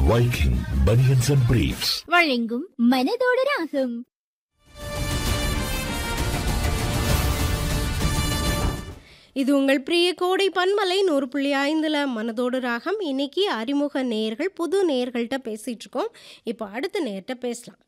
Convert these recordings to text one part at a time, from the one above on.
Viking Bunions and Briefs. வழங்கும் மனதோடு ராகம் இது உங்கள் பிரிய கோடை பன்மலை நூறு புள்ளி ஐந்தில் மனதோடு ராகம் இன்னைக்கு அறிமுக நேயர்கள் புது நேயர்கள்ட்ட பேசிட்டு இருக்கோம் இப்போ அடுத்த நேயர்கிட்ட பேசலாம்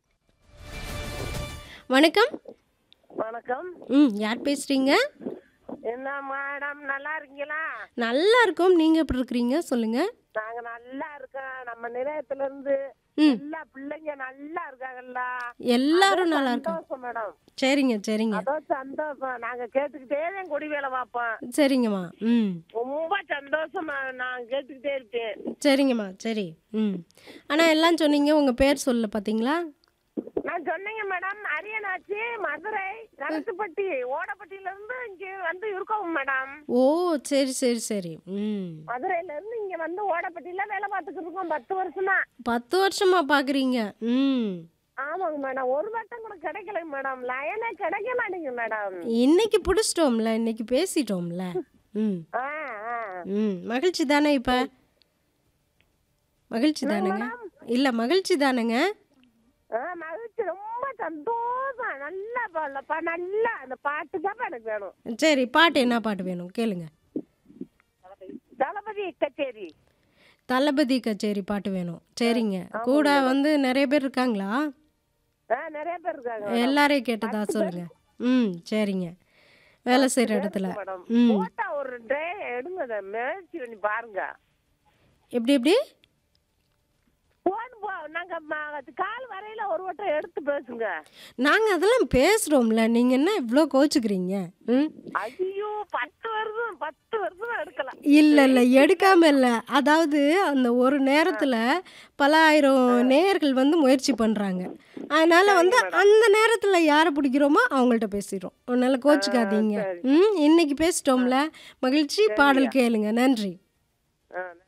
வணக்கம் வணக்கம் ம் யார் பேசுறீங்க என்ன மேடம் நல்லா இருக்கீங்களா நல்லா இருக்கோம் நீங்க எப்படி இருக்கிறீங்க சொல்லுங்க நாங்க நல்லா இருக்கோம் நம்ம நிலையத்துல இருந்து ம். எல்லா பிள்ளைங்க நல்லா இருக்காங்கல்ல எல்லாரும் நல்லா இருக்காங்க சந்தோஷம் மேடம் சரிங்க சரிங்க அதோ சந்தோஷம் நாங்க கேட்டுக்கிட்டே தான் கொடி வேலை பார்ப்போம் சரிங்கம்மா ம் ரொம்ப சந்தோஷமா நான் கேட்டுக்கிட்டே இருப்பேன் சரிங்கம்மா சரி ம் ஆனால் எல்லாம் சொன்னீங்க உங்கள் பேர் சொல்ல பார்த்தீங்களா நான் சொன்னேங்க மேடம் அரியனாச்சி மதுரை கலத்துப்பட்டி ஓடப்பட்டியில இருந்து இங்க வந்து இருக்கோம் மேடம் ஓ சரி சரி சரி ம் மதுரையில இருந்து இங்க வந்து ஓடப்பட்டியில வேலை பார்த்துக்கிட்டு இருக்கோம் பத்து வருஷமா பத்து வருஷமா பார்க்குறீங்க ம் ஆமாங்க மேடம் ஒரு வட்டம் கூட கிடைக்கல மேடம் லயனே கிடைக்க மாட்டேங்குது மேடம் இன்னைக்கு பிடிச்சிட்டோம்ல இன்னைக்கு பேசிட்டோம்ல ம் ஆ ஆ ம் மகிழ்ச்சி தானே இப்போ மகிழ்ச்சி தானேங்க இல்லை மகிழ்ச்சி தானேங்க ஆ மகிழ்ச்சி ரொம்ப சந்தோஷம் நல்லா பாடலப்பா நல்லா அந்த பாட்டு தான் எனக்கு வேணும் சரி பாட்டு என்ன பாட்டு வேணும் கேளுங்க தளபதி கச்சேரி தளபதி கச்சேரி பாட்டு வேணும் சரிங்க கூட வந்து நிறைய பேர் இருக்காங்களா ஆ நிறைய பேர் இருக்காங்க எல்லாரையும் கேட்டதா சொல்லுங்க ம் சரிங்க வேலை செய்கிற இடத்துல மேடம் ம் போட்டா ஒரு டே எடுங்க அதை முயற்சி பண்ணி பாருங்க எப்படி எப்படி போன் போ நாங்க ம- அது கால் வரையில ஒரு வட்டம் எடுத்து பேசுங்க நாங்கள் அதெல்லாம் பேசுகிறோம்ல நீங்கள் என்ன இவ்வளோ கோச்சுக்கிறீங்க ம் ஐயோ பத்து வருஷம் பத்து வருஷம் எடுக்கலாம் இல்லை இல்லை எடுக்காம இல்லை அதாவது அந்த ஒரு நேரத்தில் பல ஆயிரம் நேயர்கள் வந்து முயற்சி பண்ணுறாங்க அதனால் வந்து அந்த நேரத்தில் யாரை பிடிக்கிறோமோ அவங்கள்ட்ட பேசிடுறோம் அதனால் கோச்சுக்காதீங்க ம் இன்னைக்கு பேசிட்டோம்ல மகிழ்ச்சி பாடல் கேளுங்க நன்றி ஆ